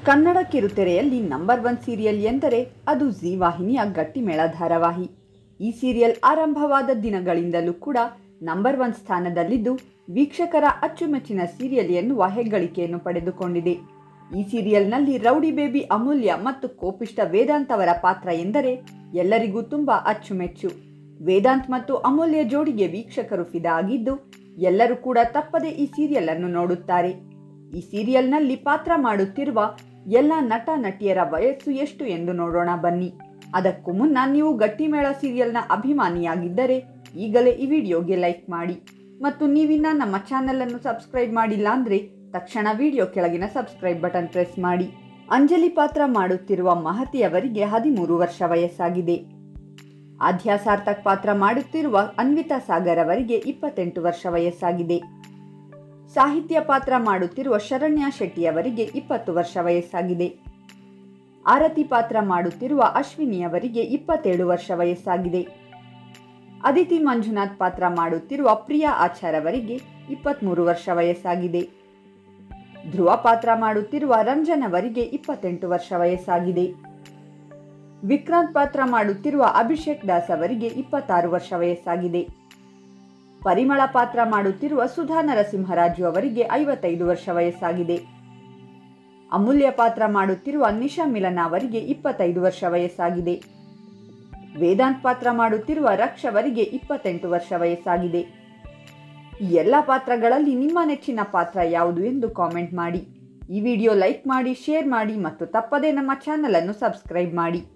ಕನ್ನಡ ಕಿರುತೆರೆಯಲ್ಲಿ number one serial ಎಂದರೆ ಅದು ಜಿ ವಾಹಿನಿಯ ಗಟ್ಟಿಮೇಳ ಧಾರಾವಾಹಿ ಈ ಸೀರಿಯಲ್ ಆರಂಭವಾದ ದಿನಗಳಿಂದಲೂ ಕೂಡ ನಂಬರ್ ಒನ್ ಸ್ಥಾನದಲ್ಲಿದ್ದು ವೀಕ್ಷಕರ ಅಚ್ಚುಮೆಚ್ಚಿನ ಸೀರಿಯಲ್ ಎನ್ನುವ ಹೆಗ್ಗಳಿಕೆಯನ್ನು ಪಡೆದುಕೊಂಡಿದೆ ಈ ಸೀರಿಯಲ್ನಲ್ಲಿ ರೌಡಿ ಬೇಬಿ ಅಮೂಲ್ಯ ಮತ್ತು ಕೋಪಿಷ್ಟ ವೇದಾಂತ್ ಅವರ ಪಾತ್ರ ಎಂದರೆ ಎಲ್ಲರಿಗೂ ತುಂಬಾ ಅಚ್ಚುಮೆಚ್ಚು ವೇದಾಂತ್ ಮತ್ತು ಅಮೂಲ್ಯ ಜೋಡಿಗೆ ವೀಕ್ಷಕರು ಫಿದಾ ಆಗಿದ್ದು ಎಲ್ಲರೂ ಕೂಡ ತಪ್ಪದೆ ಈ ಸೀರಿಯಲ್ ಅನ್ನು ನೋಡುತ್ತಾರೆ ಈ ಸೀರಿಯಲ್ನಲ್ಲಿ ಪಾತ್ರ ಮಾಡುತ್ತಿರುವ ಎಲ್ಲ ನಟ ನಟಿಯರ ವಯಸ್ಸು ಎಷ್ಟು ಎಂದು ನೋಡೋಣ ಬನ್ನಿ ಅದಕ್ಕೂ ಮುನ್ನ ನೀವು ಗಟ್ಟಿಮೇಳ ಸೀರಿಯಲ್ನ ಅಭಿಮಾನಿಯಾಗಿದ್ದರೆ ಈಗಲೇ ಈ ವಿಡಿಯೋಗೆ ಲೈಕ್ ಮಾಡಿ ಮತ್ತು ನೀವಿನ್ನ ನಮ್ಮ ಚಾನೆಲ್ ಅನ್ನು ಸಬ್ಸ್ಕ್ರೈಬ್ ಮಾಡಿಲ್ಲ ಅಂದ್ರೆ ತಕ್ಷಣ ವಿಡಿಯೋ ಕೆಳಗಿನ ಸಬ್ಸ್ಕ್ರೈಬ್ ಬಟನ್ ಪ್ರೆಸ್ ಮಾಡಿ ಅಂಜಲಿ ಪಾತ್ರ ಮಾಡುತ್ತಿರುವ ಮಹತಿ ಅವರಿಗೆ ಹದಿಮೂರು ವರ್ಷ ವಯಸ್ಸಾಗಿದೆ ಆದ್ಯಾ ಸಾರ್ಥಕ್ ಪಾತ್ರ ಮಾಡುತ್ತಿರುವ ಅನ್ವಿತಾ ಸಾಗರ್ ಅವರಿಗೆ ಇಪ್ಪತ್ತೆಂಟು ವರ್ಷ ವಯಸ್ಸಾಗಿದೆ ಸಾಹಿತ್ಯ ಪಾತ್ರ ಮಾಡುತ್ತಿರುವ ಶರಣ್ಯ ಶೆಟ್ಟಿ ಅವರಿಗೆ ಇಪ್ಪತ್ತು ವರ್ಷ ವಯಸ್ಸಾಗಿದೆ ಆರತಿ ಪಾತ್ರ ಮಾಡುತ್ತಿರುವ ಅಶ್ವಿನಿ ಅವರಿಗೆ ಇಪ್ಪತ್ತೇಳು ವರ್ಷ ವಯಸ್ಸಾಗಿದೆ ಅದಿತಿ ಮಂಜುನಾಥ್ ಪಾತ್ರ ಮಾಡುತ್ತಿರುವ ಪ್ರಿಯಾ ಆಚಾರ್ ಅವರಿಗೆ ಇಪ್ಪತ್ತ್ಮೂರು ವರ್ಷ ವಯಸ್ಸಾಗಿದೆ ಧ್ರುವ ಪಾತ್ರ ಮಾಡುತ್ತಿರುವ ರಂಜನ್ ಅವರಿಗೆ ಇಪ್ಪತ್ತೆಂಟು ವರ್ಷ ವಯಸ್ಸಾಗಿದೆ ವಿಕ್ರಾಂತ್ ಪಾತ್ರ ಮಾಡುತ್ತಿರುವ ಅಭಿಷೇಕ್ ದಾಸ್ ಅವರಿಗೆ ಇಪ್ಪತ್ತಾರು ವರ್ಷ ವಯಸ್ಸಾಗಿದೆ ಪರಿಮಳ ಪಾತ್ರ ಮಾಡುತ್ತಿರುವ ಸುಧಾ ನರಸಿಂಹರಾಜು ಅವರಿಗೆ ಐವತ್ತೈದು ವರ್ಷ ವಯಸ್ಸಾಗಿದೆ ಅಮೂಲ್ಯ ಪಾತ್ರ ಮಾಡುತ್ತಿರುವ ನಿಶಾ ಮಿಲನ ಅವರಿಗೆ ಇಪ್ಪತ್ತೈದು ವರ್ಷ ವಯಸ್ಸಾಗಿದೆ ವೇದಾಂತ್ ಪಾತ್ರ ಮಾಡುತ್ತಿರುವ ರಕ್ಷ್ ಅವರಿಗೆ ಇಪ್ಪತ್ತೆಂಟು ವರ್ಷ ವಯಸ್ಸಾಗಿದೆ ಈ ಎಲ್ಲ ಪಾತ್ರಗಳಲ್ಲಿ ನಿಮ್ಮ ನೆಚ್ಚಿನ ಪಾತ್ರ ಯಾವುದು ಎಂದು ಕಾಮೆಂಟ್ ಮಾಡಿ ಈ ವಿಡಿಯೋ ಲೈಕ್ ಮಾಡಿ ಶೇರ್ ಮಾಡಿ ಮತ್ತು ತಪ್ಪದೇ ನಮ್ಮ ಚಾನಲ್ ಅನ್ನು ಸಬ್ಸ್ಕ್ರೈಬ್ ಮಾಡಿ